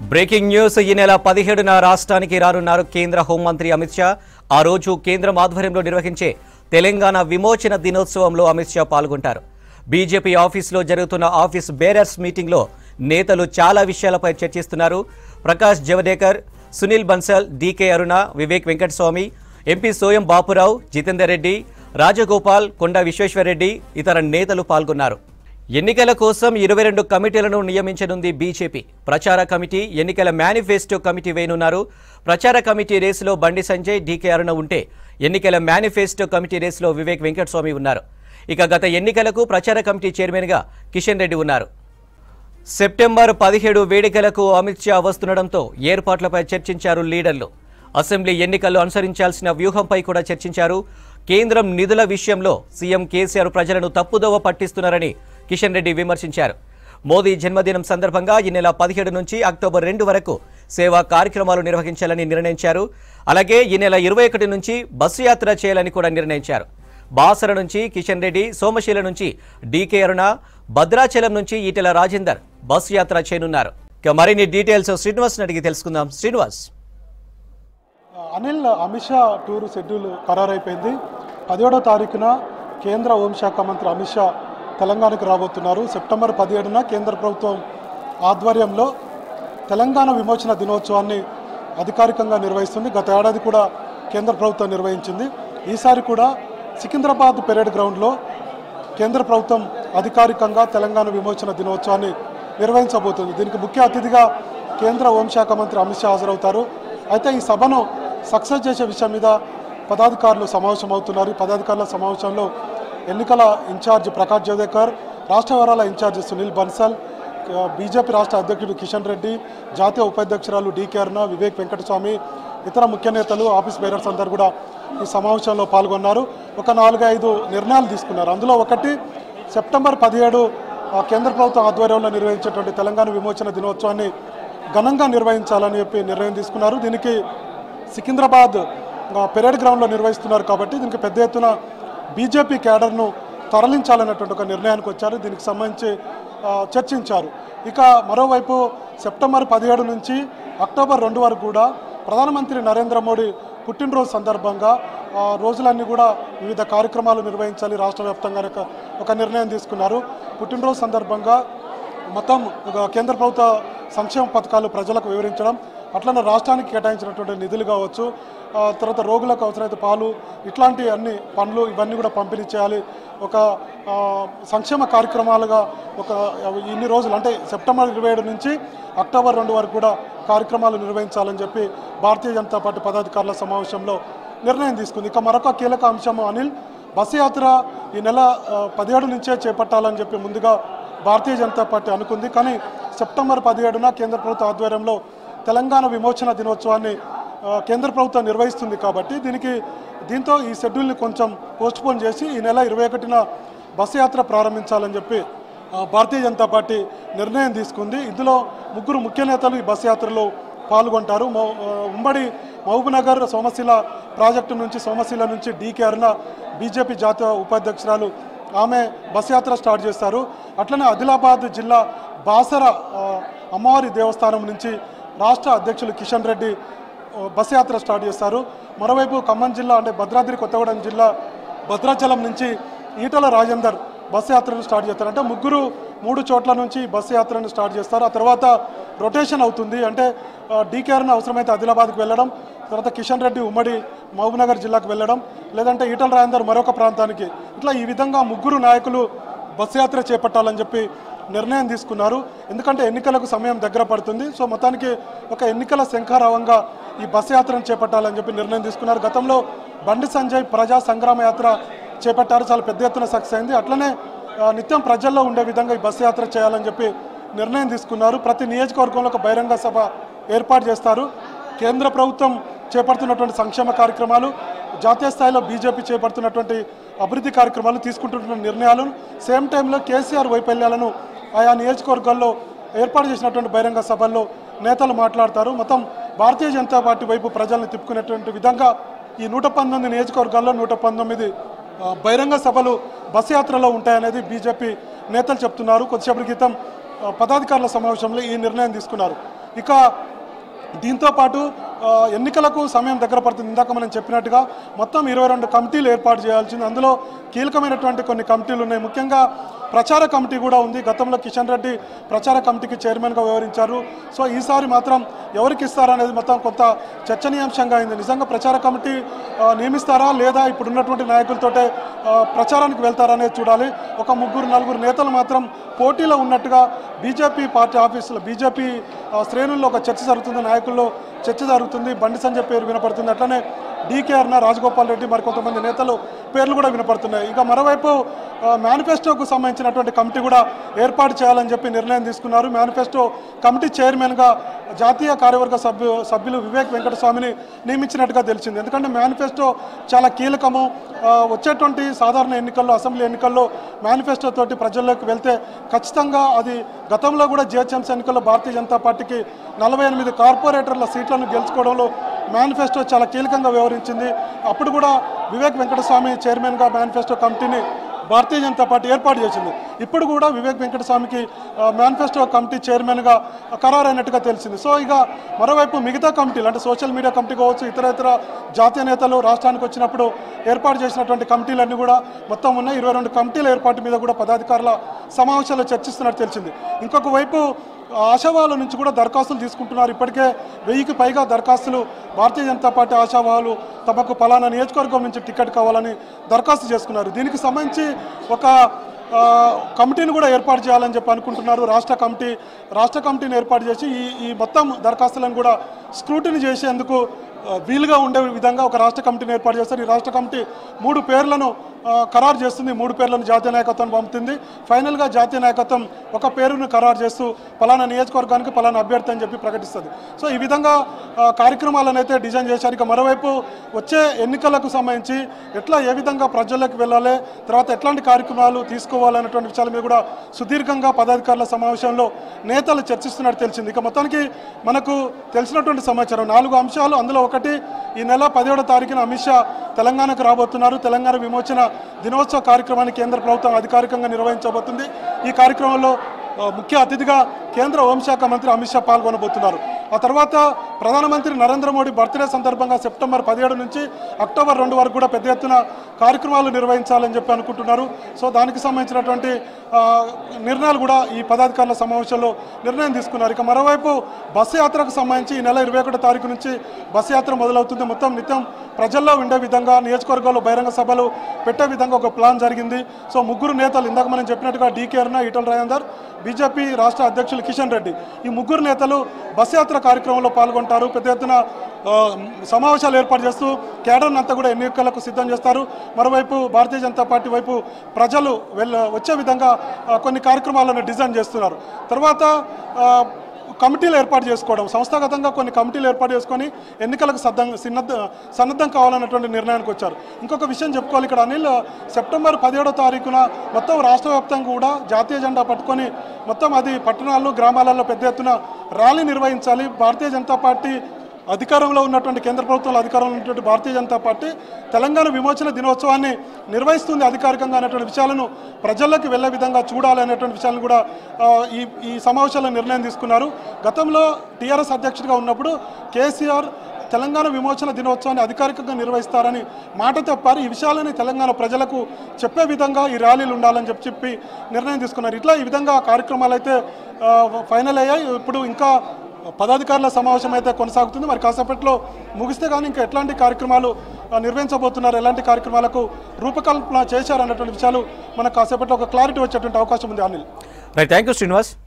breaking news ఈ నెల పదిహేడున రాష్ట్రానికి రానున్నారు కేంద్ర హోంమంత్రి అమిత్ షా ఆ రోజు కేంద్రం ఆధ్వర్యంలో నిర్వహించే తెలంగాణ విమోచన దినోత్సవంలో అమిత్ షా పాల్గొంటారు బీజేపీ ఆఫీసులో జరుగుతున్న ఆఫీస్ బేరర్స్ మీటింగ్లో నేతలు చాలా విషయాలపై చర్చిస్తున్నారు ప్రకాష్ జవదేకర్ సునీల్ బన్సల్ డీకే అరుణ వివేక్ వెంకటస్వామి ఎంపీ సోయం బాపురావు జితేందర్ రెడ్డి రాజగోపాల్ కొండ విశ్వేశ్వరరెడ్డి ఇతర నేతలు పాల్గొన్నారు ఎన్నికల కోసం ఇరవై రెండు కమిటీలను నియమించనుంది బీజేపీ ప్రచార కమిటీ ఎన్నికల మేనిఫెస్టో కమిటీ వేయనున్నారు ప్రచార కమిటీ రేసులో బండి సంజయ్ డీకే అరుణ ఉంటే ఎన్నికల మేనిఫెస్టో కమిటీ రేసులో వివేక్ వెంకటస్వామి ఉన్నారు ఇక గత ఎన్నికలకు ప్రచార కమిటీ చైర్మన్గా కిషన్ రెడ్డి ఉన్నారు సెప్టెంబర్ పదిహేడు వేడుకలకు అమిత్ షా వస్తుండటంతో ఏర్పాట్లపై చర్చించారు లీడర్లు అసెంబ్లీ ఎన్నికల్లో అనుసరించాల్సిన వ్యూహంపై కూడా చర్చించారు కేంద్రం నిధుల విషయంలో సీఎం కేసీఆర్ ప్రజలను తప్పుదోవ పట్టిస్తున్నారని కిషన్ రెడ్డి విమర్శించారు మోదీ జన్మదినం సందర్భంగా ఈ నెల పదిహేడు నుంచి అక్టోబర్ రెండు వరకు సేవా కార్యక్రమాలు నిర్వహించాలని నిర్ణయించారు అలాగే ఈ నెల ఇరవై ఒకటి నుంచి బస్సు యాత్ర చేయాలని కూడా నిర్ణయించారు బాసర నుంచి కిషన్ రెడ్డి సోమశీల నుంచి డీకే అరుణ భద్రాచలం నుంచి ఈటెల రాజేందర్ బస్సు యాత్ర చేయనున్నారు ఇక మరిన్ని డీటెయిల్స్ శ్రీనివాస్ అడిగి తెలుసుకుందాం శ్రీనివాస్ అనిల్ అమిత్ షా టూర్ షెడ్యూల్ ఖరారైపోయింది పదిహేడో తారీఖున కేంద్ర హోంశాఖ మంత్రి అమిత్ షా తెలంగాణకు రాబోతున్నారు సెప్టెంబర్ పదిహేడున కేంద్ర ప్రభుత్వం ఆధ్వర్యంలో తెలంగాణ విమోచన దినోత్సవాన్ని అధికారికంగా నిర్వహిస్తుంది గత ఏడాది కూడా కేంద్ర ప్రభుత్వం నిర్వహించింది ఈసారి కూడా సికింద్రాబాద్ పెరేడ్ గ్రౌండ్లో కేంద్ర ప్రభుత్వం అధికారికంగా తెలంగాణ విమోచన దినోత్సవాన్ని నిర్వహించబోతుంది దీనికి ముఖ్య అతిథిగా కేంద్ర హోంశాఖ మంత్రి అమిత్ షా హాజరవుతారు అయితే ఈ సభను సక్సెస్ చేసే విషయం మీద పదాధికారులు సమావేశం అవుతున్నారు ఈ పదాధికారుల సమావేశంలో ఎన్నికల ఇన్ఛార్జ్ ప్రకాష్ జవదేకర్ రాష్ట్ర వివరాల ఇన్ఛార్జ్ సునీల్ బన్సల్ బీజేపీ రాష్ట్ర అధ్యక్షుడు కిషన్ రెడ్డి జాతీయ ఉపాధ్యక్షురాలు డీకే అరుణ వివేక్ వెంకటస్వామి ఇతర ముఖ్య నేతలు ఆఫీస్ బేరర్స్ అందరు కూడా ఈ సమావేశంలో పాల్గొన్నారు ఒక నాలుగైదు నిర్ణయాలు తీసుకున్నారు అందులో ఒకటి సెప్టెంబర్ పదిహేడు ఆ, కేంద్ర ప్రభుత్వం ఆధ్వర్యంలో నిర్వహించేటువంటి తెలంగాణ విమోచన దినోత్సవాన్ని ఘనంగా నిర్వహించాలని చెప్పి నిర్ణయం తీసుకున్నారు దీనికి సికింద్రాబాద్ ఆ, పెరేడ్ గ్రౌండ్లో నిర్వహిస్తున్నారు కాబట్టి దీనికి పెద్ద ఎత్తున బీజేపీ క్యాడర్ను తరలించాలన్నటువంటి ఒక నిర్ణయానికి వచ్చారు దీనికి సంబంధించి ఆ, చర్చించారు ఇక మరోవైపు సెప్టెంబర్ పదిహేడు నుంచి అక్టోబర్ రెండు వరకు కూడా ప్రధానమంత్రి నరేంద్ర మోడీ పుట్టినరోజు సందర్భంగా ఆ, రోజులన్నీ కూడా వివిధ కార్యక్రమాలు నిర్వహించాలి రాష్ట్ర వ్యాప్తంగా ఒక- ఒక నిర్ణయం తీసుకున్నారు పుట్టినరోజు సందర్భంగా మొత్తం ఒక కేంద్ర ప్రభుత్వ సంక్షేమ పథకాలు ప్రజలకు వివరించడం అట్లనే రాష్ట్రానికి కేటాయించినటువంటి నిధులు కావచ్చు ఆ, తర్వాత రోగులకు అవసరమైతే పాలు ఇట్లాంటి అన్ని పనులు ఇవన్నీ కూడా పంపిణీ చేయాలి ఒక ఆ, సంక్షేమ కార్యక్రమాలుగా ఒక ఇన్ని రోజులు అంటే సెప్టెంబర్ ఇరవై ఏడు నుంచి అక్టోబర్ రెండు వరకు కూడా కార్యక్రమాలు నిర్వహించాలని చెప్పి భారతీయ జనతా పార్టీ పదాధికారుల సమావేశంలో నిర్ణయం తీసుకుంది ఇక మరొక కీలక అంశం అనిల్ బస్సు యాత్ర ఈ నెల ఆ, పదిహేడు నుంచే చేపట్టాలని చెప్పి ముందుగా భారతీయ జనతా పార్టీ అనుకుంది కానీ సెప్టెంబర్ పదిహేడున కేంద్ర ప్రభుత్వ ఆధ్వర్యంలో తెలంగాణ విమోచన దినోత్సవాన్ని ఆ, కేంద్ర ప్రభుత్వం నిర్వహిస్తుంది కాబట్టి దీనికి దీంతో ఈ షెడ్యూల్ని కొంచెం పోస్ట్పోన్ చేసి ఈ నెల ఇరవై ఒకటిన బస్సు యాత్ర ప్రారంభించాలని చెప్పి ఆ, భారతీయ జనతా పార్టీ నిర్ణయం తీసుకుంది ఇందులో ముగ్గురు ముఖ్య నేతలు ఈ బస్సు యాత్రలో పాల్గొంటారు మౌ- ఆ, ఉమ్మడి మహబూబ్నగర్ సోమశిల ప్రాజెక్టు నుంచి సోమశిల నుంచి డీకే అరుణ బీజేపీ జాతీయ ఉపాధ్యక్షురాలు ఆమె బస్ యాత్ర స్టార్ట్ చేస్తారు అట్లనే ఆదిలాబాద్ జిల్లా బాసర ఆ, అమ్మవారి దేవస్థానం నుంచి రాష్ట్ర అధ్యక్షులు కిషన్ రెడ్డి ఆ, బస్ యాత్ర స్టార్ట్ చేస్తారు మరోవైపు ఖమ్మం జిల్లా అంటే భద్రాద్రి కొత్తగూడెం జిల్లా భద్రాచలం నుంచి ఈటల రాజేందర్ బస్ యాత్రను స్టార్ట్ చేస్తారు అంటే ముగ్గురు మూడు చోట్ల నుంచి బస్ యాత్రను స్టార్ట్ చేస్తారు ఆ తర్వాత రొటేషన్ అవుతుంది అంటే డీకేఆర్ని అవసరమైతే ఆదిలాబాద్కి వెళ్ళడం తర్వాత కిషన్ రెడ్డి ఉమ్మడి మహబూబ్నగర్ జిల్లాకు వెళ్ళడం లేదంటే ఈటల రాజేందర్ మరొక ప్రాంతానికి ఇట్లా ఈ విధంగా ముగ్గురు నాయకులు బస్ యాత్ర చేపట్టాలని చెప్పి నిర్ణయం తీసుకున్నారు ఎందుకంటే ఎన్నికలకు సమయం దగ్గర పడుతుంది సో మొత్తానికి ఒక ఎన్నికల శంఖారావంగా ఈ బస్ యాత్రను చేపట్టాలని చెప్పి నిర్ణయం తీసుకున్నారు గతంలో బండి సంజయ్ ప్రజా సంగ్రామ యాత్ర చేపట్టారు చాలా పెద్ద ఎత్తున సక్సెస్ అయింది అట్లనే ఆ, నిత్యం ప్రజల్లో ఉండే విధంగా ఈ బస్ యాత్ర చేయాలని చెప్పి నిర్ణయం తీసుకున్నారు ప్రతి నియోజకవర్గంలో ఒక బహిరంగ సభ ఏర్పాటు చేస్తారు కేంద్ర ప్రభుత్వం చేపడుతున్నటువంటి సంక్షేమ కార్యక్రమాలు జాతీయ స్థాయిలో బీజేపీ చేపడుతున్నటువంటి అభివృద్ధి కార్యక్రమాలు తీసుకుంటున్న నిర్ణయాలను సేమ్ టైంలో కేసీఆర్ వైఫల్యాలను ఆయా నియోజకవర్గాల్లో ఏర్పాటు చేసినటువంటి బహిరంగ సభల్లో నేతలు మాట్లాడతారు మొత్తం భారతీయ జనతా పార్టీ వైపు ప్రజల్ని తిప్పుకునేటువంటి విధంగా ఈ నూట పంతొమ్మిది నియోజకవర్గాల్లో నూట పంతొమ్మిది ఆ, బహిరంగ సభలు బస్ యాత్రలో ఉంటాయనేది బీజేపీ నేతలు చెప్తున్నారు కొద్దిసేపటి క్రితం ఆ, పదాధికారుల సమావేశంలో ఈ నిర్ణయం తీసుకున్నారు ఇక దీంతో పాటు ఆ, ఎన్నికలకు సమయం దగ్గర పడుతుంది ఇందాక మనం చెప్పినట్టుగా మొత్తం ఇరవై రెండు కమిటీలు ఏర్పాటు చేయాల్సింది అందులో కీలకమైనటువంటి కొన్ని కమిటీలు ఉన్నాయి ముఖ్యంగా ప్రచార కమిటీ కూడా ఉంది గతంలో కిషన్ రెడ్డి ప్రచార కమిటీకి చైర్మన్గా వ్యవహరించారు సో ఈసారి మాత్రం ఎవరికి ఇస్తారనేది మొత్తం కొంత చర్చనీయాంశంగా అయింది నిజంగా ప్రచార కమిటీ ఆ, నియమిస్తారా లేదా ఇప్పుడు ఉన్నటువంటి నాయకులతోటే ఆ, ప్రచారానికి వెళ్తారా అనేది చూడాలి ఒక ముగ్గురు నలుగురు నేతలు మాత్రం పోటీలో ఉన్నట్టుగా బీజేపీ పార్టీ ఆఫీసులో బీజేపీ ఆ, శ్రేణుల్లో ఒక చర్చ జరుగుతుంది నాయకుల్లో చర్చ జరుగుతుంది బండి సంజయ్ పేరు వినపడుతుంది అట్లనే డీకే అరుణ రాజగోపాల్ రెడ్డి మరి కొంతమంది నేతలు పేర్లు కూడా వినపడుతున్నాయి ఇక మరోవైపు ఆ, మేనిఫెస్టోకు సంబంధించినటువంటి కమిటీ కూడా ఏర్పాటు చేయాలని చెప్పి నిర్ణయం తీసుకున్నారు మేనిఫెస్టో కమిటీ చైర్మన్గా జాతీయ కార్యవర్గ సభ్యు సభ్యులు వివేక్ వెంకటస్వామిని నియమించినట్టుగా తెలిసింది ఎందుకంటే మేనిఫెస్టో చాలా కీలకము ఆ, వచ్చేటువంటి సాధారణ ఎన్నికల్లో అసెంబ్లీ ఎన్నికల్లో మేనిఫెస్టో తోటి ప్రజల్లోకి వెళ్తే ఖచ్చితంగా అది గతంలో కూడా జిహెచ్ఎంసీ ఎన్నికల్లో భారతీయ జనతా పార్టీకి నలభై ఎనిమిది కార్పొరేటర్ల సీట్లను గెలుచుకోవడంలో మేనిఫెస్టో చాలా కీలకంగా వ్యవహరించింది అప్పుడు కూడా వివేక్ వెంకటస్వామి చైర్మన్గా మేనిఫెస్టో కమిటీని భారతీయ జనతా పార్టీ ఏర్పాటు చేసింది ఇప్పుడు కూడా వివేక్ వెంకటస్వామికి ఆ, మేనిఫెస్టో కమిటీ చైర్మన్గా ఖరారైనట్టుగా తెలిసింది సో ఇక మరోవైపు మిగతా కమిటీలు అంటే సోషల్ మీడియా కమిటీ కావచ్చు ఇతర ఇతర జాతీయ నేతలు రాష్ట్రానికి వచ్చినప్పుడు ఏర్పాటు చేసినటువంటి కమిటీలన్నీ కూడా మొత్తం ఉన్నాయి ఇరవై రెండు కమిటీల ఏర్పాటు మీద కూడా పదాధికారుల సమావేశాల్లో చర్చిస్తున్నట్టు తెలిసింది ఇంకొక వైపు ఆశావాల నుంచి కూడా దరఖాస్తులు తీసుకుంటున్నారు ఇప్పటికే వెయ్యికి పైగా దరఖాస్తులు భారతీయ జనతా పార్టీ ఆశావాహులు తమకు పలానా నియోజకవర్గం నుంచి టికెట్ కావాలని దరఖాస్తు చేసుకున్నారు దీనికి సంబంధించి ఒక ఆ, కమిటీని కూడా ఏర్పాటు చేయాలని చెప్పి అనుకుంటున్నారు రాష్ట్ర కమిటీ రాష్ట్ర కమిటీని ఏర్పాటు చేసి ఈ ఈ మొత్తం దరఖాస్తులను కూడా స్క్రూటిని చేసేందుకు ఆ, వీలుగా ఉండే విధంగా ఒక రాష్ట్ర కమిటీని ఏర్పాటు చేస్తారు ఈ రాష్ట్ర కమిటీ మూడు పేర్లను ఆ, ఖరారు చేస్తుంది మూడు పేర్లను జాతీయ నాయకత్వం పంపుతుంది ఫైనల్గా జాతీయ నాయకత్వం ఒక పేరును ఖరారు చేస్తూ పలానా నియోజకవర్గానికి పలానా అభ్యర్థి అని చెప్పి ప్రకటిస్తుంది సో ఈ విధంగా ఆ, కార్యక్రమాలను అయితే డిజైన్ చేశారు ఇక మరోవైపు వచ్చే ఎన్నికలకు సంబంధించి ఎట్లా ఏ విధంగా ప్రజల్లోకి వెళ్ళాలి తర్వాత ఎట్లాంటి కార్యక్రమాలు తీసుకోవాలన్నటువంటి విషయాల మీద కూడా సుదీర్ఘంగా పదాధికారుల సమావేశంలో నేతలు చర్చిస్తున్నట్టు తెలిసింది ఇక మొత్తానికి మనకు తెలిసినటువంటి సమాచారం నాలుగు అంశాలు అందులో ఒకటి ఈ నెల పదిహేడో తారీఖున అమిత్ షా తెలంగాణకు రాబోతున్నారు తెలంగాణ విమోచన దినోత్సవ కార్యక్రమాన్ని కేంద్ర ప్రభుత్వం అధికారికంగా నిర్వహించబోతుంది ఈ కార్యక్రమంలో ఆ, ముఖ్య అతిథిగా కేంద్ర హోంశాఖ మంత్రి అమిత్ షా పాల్గొనబోతున్నారు ఆ తర్వాత ప్రధానమంత్రి నరేంద్ర మోడీ బర్త్డే సందర్భంగా సెప్టెంబర్ పదిహేడు నుంచి అక్టోబర్ రెండు వరకు కూడా పెద్ద ఎత్తున కార్యక్రమాలు నిర్వహించాలని చెప్పి అనుకుంటున్నారు సో దానికి సంబంధించినటువంటి ఆ, నిర్ణయాలు కూడా ఈ పదాధికారుల సమావేశంలో నిర్ణయం తీసుకున్నారు ఇక మరోవైపు బస్సు యాత్రకు సంబంధించి ఈ నెల ఇరవై ఒకటో తారీఖు నుంచి బస్సు యాత్ర మొదలవుతుంది మొత్తం నిత్యం ప్రజల్లో ఉండే విధంగా నియోజకవర్గాల్లో బహిరంగ సభలు పెట్టే విధంగా ఒక ప్లాన్ జరిగింది సో ముగ్గురు నేతలు ఇందాక మనం చెప్పినట్టుగా డీకే అరుణ ఈటల రాజేందర్ బీజేపీ రాష్ట్ర అధ్యక్షులు కిషన్ రెడ్డి ఈ ముగ్గురు నేతలు బస్ యాత్ర కార్యక్రమంలో పాల్గొంటారు పెద్ద ఎత్తున ఆ, సమావేశాలు ఏర్పాటు చేస్తూ కేడర్ని అంతా కూడా ఎన్నికలకు సిద్ధం చేస్తారు మరోవైపు భారతీయ జనతా పార్టీ వైపు ప్రజలు వెళ్ళ వచ్చే విధంగా ఆ, కొన్ని కార్యక్రమాలను డిజైన్ చేస్తున్నారు తర్వాత ఆ, కమిటీలు ఏర్పాటు చేసుకోవడం సంస్థాగతంగా కొన్ని కమిటీలు ఏర్పాటు చేసుకొని ఎన్నికలకు సద్దం సిన్నద్ధ సన్నద్ధం కావాలన్నటువంటి నిర్ణయానికి వచ్చారు ఇంకొక విషయం చెప్పుకోవాలి ఇక్కడ అనిల్ సెప్టెంబర్ పదిహేడో తారీఖున మొత్తం రాష్ట్ర వ్యాప్తంగా కూడా జాతీయ జెండా పట్టుకొని మొత్తం అది పట్టణాల్లో గ్రామాలలో పెద్ద ఎత్తున ర్యాలీ నిర్వహించాలి భారతీయ జనతా పార్టీ అధికారంలో ఉన్నటువంటి కేంద్ర ప్రభుత్వంలో అధికారంలో ఉన్నటువంటి భారతీయ జనతా పార్టీ తెలంగాణ విమోచన దినోత్సవాన్ని నిర్వహిస్తుంది అధికారికంగా అనేటువంటి విషయాలను ప్రజల్లోకి వెళ్ళే విధంగా చూడాలి అనేటువంటి విషయాలను కూడా ఆ, ఈ ఈ సమావేశంలో నిర్ణయం తీసుకున్నారు గతంలో టీఆర్ఎస్ అధ్యక్షుడిగా ఉన్నప్పుడు కేసీఆర్ తెలంగాణ విమోచన దినోత్సవాన్ని అధికారికంగా నిర్వహిస్తారని మాట తప్పారు ఈ విషయాలని తెలంగాణ ప్రజలకు చెప్పే విధంగా ఈ ర్యాలీలు ఉండాలని చెప్పి చెప్పి నిర్ణయం తీసుకున్నారు ఇట్లా ఈ విధంగా కార్యక్రమాలు అయితే ఆ, ఫైనల్ అయ్యాయి ఇప్పుడు ఇంకా పదాధికారుల సమావేశం అయితే కొనసాగుతుంది మరి కాసేపట్లో ముగిస్తే కానీ ఇంకా ఎట్లాంటి కార్యక్రమాలు ఆ, నిర్వహించబోతున్నారు ఎలాంటి కార్యక్రమాలకు రూపకల్పన చేశారన్నటువంటి విషయాలు మనకు కాసేపట్లో ఒక క్లారిటీ వచ్చేటువంటి అవకాశం ఉంది Anil right thank you Srinivas